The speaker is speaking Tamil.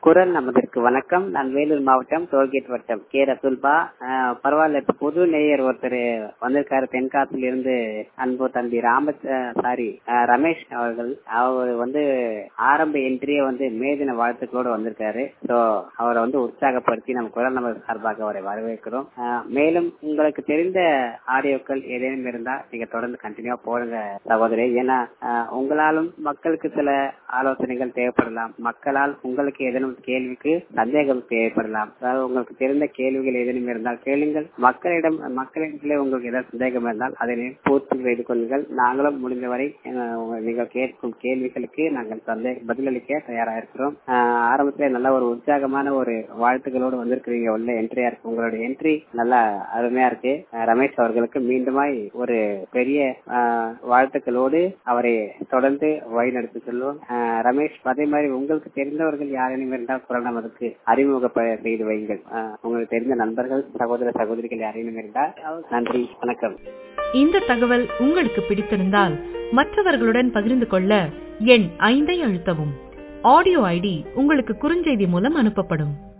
குரல் நமதற்கு வணக்கம் நான் வேலூர் மாவட்டம் டோல்கேட் வட்டம் கே ரசுல்பா அஹ், பரவாயில்ல இப்ப புது நேயர் ஒருத்தர் வந்திருக்காரு தென்காசில இருந்து அன்பு தம்பி ராம சாரி ரமேஷ் அவர்கள் அவர் வந்து ஆரம்ப என்ட்ரியே வந்து மே தின வாழ்த்துக்களோடு வந்திருக்காரு சோ அவரை வந்து உற்சாகப்படுத்தி நம்ம குரல் நமது சார்பாக அவரை வரவேற்கிறோம் அஹ், மேலும் உங்களுக்கு தெரிந்த ஆடியோக்கள் ஏதேனும் இருந்தா நீங்க தொடர்ந்து கண்டினியூவா போடுங்க சகோதரி ஏன்னா அஹ், உங்களாலும் மக்களுக்கு சில ஆலோசனைகள் தேவைப்படலாம் மக்களால் உங்களுக்கு ஏதேனும் கேள்விக்கு சந்தேகம் தேவைப்படலாம் அதாவது உங்களுக்கு தெரிந்த கேள்விகள் ஏதேனும் இருந்தால் கேளுங்கள் மக்களிடம் மக்களிடத்திலே உங்களுக்கு ஏதாவது சந்தேகம் இருந்தால் அதனை பூர்த்தி செய்து கொள்ளுங்கள் நாங்களும் முடிந்தவரை அஹ், உங்க- நீங்கள் கேட்கும் கேள்விகளுக்கு நாங்கள் சந்தேக பதிலளிக்க தயாரா இருக்கிறோம் அஹ், ஆரம்பத்திலே நல்ல ஒரு உற்சாகமான ஒரு வாழ்த்துக்களோடு வந்திருக்கிறீங்க உள்ள என்ட்ரியா இருக்கு உங்களுடைய என்ட்ரி நல்லா அருமையா இருக்கு அஹ், ரமேஷ் அவர்களுக்கு மீண்டுமாய் ஒரு பெரிய அஹ், வாழ்த்துக்களோடு அவரை தொடர்ந்து வழிநடத்தி செல்வோம் அஹ், ரமேஷ் அதே மாதிரி உங்களுக்கு தெரிந்தவர்கள் யாரேனும் இருந்தால் குரல் நமதுக்கு அறிமுக செய்து வையுங்கள் அஹ், உங்களுக்கு தெரிந்த நண்பர்கள் சகோதர சகோதரிகள் யாரேனும் இருந்தால் நன்றி வணக்கம் இந்த தகவல் உங்களுக்கு பிடித்திருந்தால் மற்றவர்களுடன் பகிர்ந்து கொள்ள எண் ஐந்தை அழுத்தவும் ஆடியோ ஐடி உங்களுக்கு குறுஞ்செய்தி மூலம் அனுப்பப்படும்